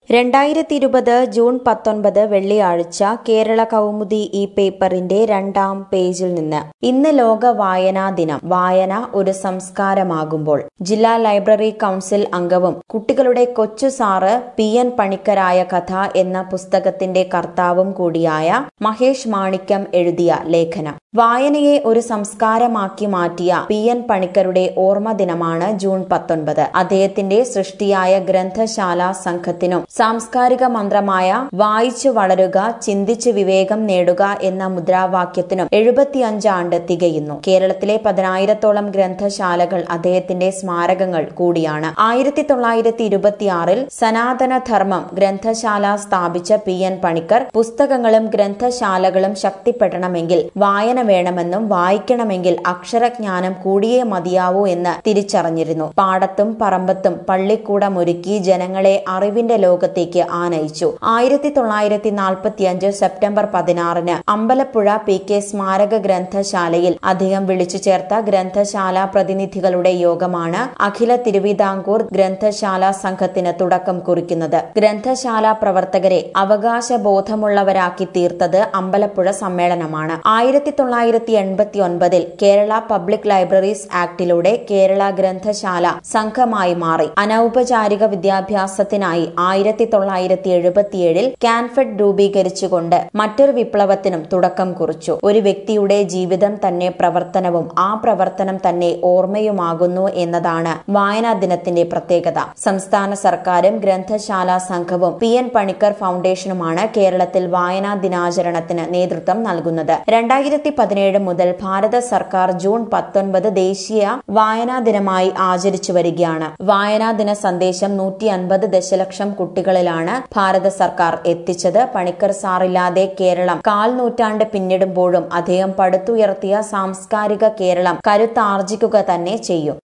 രണ്ടായിരത്തി ഇരുപത് ജൂൺ പത്തൊൻപത് വെള്ളിയാഴ്ച കേരള കൗമുദി ഈ പേപ്പറിന്റെ രണ്ടാം പേജിൽ നിന്ന് ഇന്ന് ലോക വായനാ ദിനം വായന ഒരു സംസ്കാരമാകുമ്പോൾ ജില്ലാ ലൈബ്രറി കൌൺസിൽ അംഗവും കുട്ടികളുടെ കൊച്ചു സാറ് പി എൻ പണിക്കരായ കഥ എന്ന പുസ്തകത്തിന്റെ കർത്താവും കൂടിയായ മഹേഷ് മാണിക്യം എഴുതിയ ലേഖനം വായനയെ ഒരു സംസ്കാരമാക്കി മാറ്റിയ പി എൻ പണിക്കരുടെ ഓർമ്മ ദിനമാണ് ജൂൺ പത്തൊൻപത് അദ്ദേഹത്തിന്റെ സൃഷ്ടിയായ ഗ്രന്ഥശാല സംഘത്തിനും സാംസ്കാരിക മന്ത്രമായ വായിച്ചു വളരുക ചിന്തിച്ച് വിവേകം നേടുക എന്ന മുദ്രാവാക്യത്തിനും എഴുപത്തിയഞ്ച് ആണ്ട് തികയുന്നു കേരളത്തിലെ പതിനായിരത്തോളം ഗ്രന്ഥശാലകൾ അദ്ദേഹത്തിന്റെ സ്മാരകങ്ങൾ കൂടിയാണ് ആയിരത്തി തൊള്ളായിരത്തി ഇരുപത്തിയാറിൽ സനാതന ധർമ്മം ഗ്രന്ഥശാല സ്ഥാപിച്ച പി എൻ പണിക്കർ പുസ്തകങ്ങളും ഗ്രന്ഥശാലകളും ശക്തിപ്പെടണമെങ്കിൽ വായന വേണമെന്നും വായിക്കണമെങ്കിൽ അക്ഷരജ്ഞാനം കൂടിയേ മതിയാവൂ എന്ന് തിരിച്ചറിഞ്ഞിരുന്നു പാടത്തും പറമ്പത്തും പള്ളിക്കൂടമൊരുക്കി ജനങ്ങളെ അറിവിന്റെ ലോകത്തേക്ക് ആനയിച്ചു ആയിരത്തി തൊള്ളായിരത്തി നാൽപ്പത്തിയഞ്ച് സെപ്റ്റംബർ പതിനാറിന് അമ്പലപ്പുഴ പി കെ സ്മാരക ഗ്രന്ഥശാലയിൽ അദ്ദേഹം വിളിച്ചു ചേർത്ത ഗ്രന്ഥശാല പ്രതിനിധികളുടെ യോഗമാണ് അഖില തിരുവിതാംകൂർ ഗ്രന്ഥശാല സംഘത്തിന് തുടക്കം കുറിക്കുന്നത് ഗ്രന്ഥശാല പ്രവർത്തകരെ അവകാശബോധമുള്ളവരാക്കി തീർത്തത് അമ്പലപ്പുഴ സമ്മേളനമാണ് ആയിരത്തി തൊള്ളായിരത്തി എൺപത്തി ഒൻപതിൽ കേരള പബ്ലിക് ലൈബ്രറീസ് ആക്ടിലൂടെ കേരള ഗ്രന്ഥശാല സംഘമായി മാറി അനൌപചാരിക വിദ്യാഭ്യാസത്തിനായി ആയിരത്തി തൊള്ളായിരത്തി എഴുപത്തിയേഴിൽ കാൻഫെഡ് രൂപീകരിച്ചുകൊണ്ട് മറ്റൊരു വിപ്ലവത്തിനും തുടക്കം കുറിച്ചു ഒരു വ്യക്തിയുടെ ജീവിതം തന്നെ പ്രവർത്തനവും ആ പ്രവർത്തനം തന്നെ ഓർമ്മയുമാകുന്നു എന്നതാണ് വായനാ ദിനത്തിന്റെ പ്രത്യേകത സംസ്ഥാന സർക്കാരും ഗ്രന്ഥശാല സംഘവും പി എൻ പണിക്കർ ഫൗണ്ടേഷനുമാണ് കേരളത്തിൽ വായനാ ദിനാചരണത്തിന് നേതൃത്വം നൽകുന്നത് രണ്ടായിരത്തി പതിനേഴ് മുതൽ ഭാരത സർക്കാർ ജൂൺ പത്തൊൻപത് ദേശീയ വായനാ ദിനമായി ആചരിച്ചു വരികയാണ് വായനാ ദിന സന്ദേശം നൂറ്റി അൻപത് ദശലക്ഷം കുട്ടികളിലാണ് ഭാരത സർക്കാർ എത്തിച്ചത് പണിക്കർ സാറില്ലാതെ കേരളം കാൽ നൂറ്റാണ്ട് പിന്നിടുമ്പോഴും അദ്ദേഹം പടുത്തുയർത്തിയ സാംസ്കാരിക കേരളം കരുത്താർജിക്കുക തന്നെ ചെയ്യും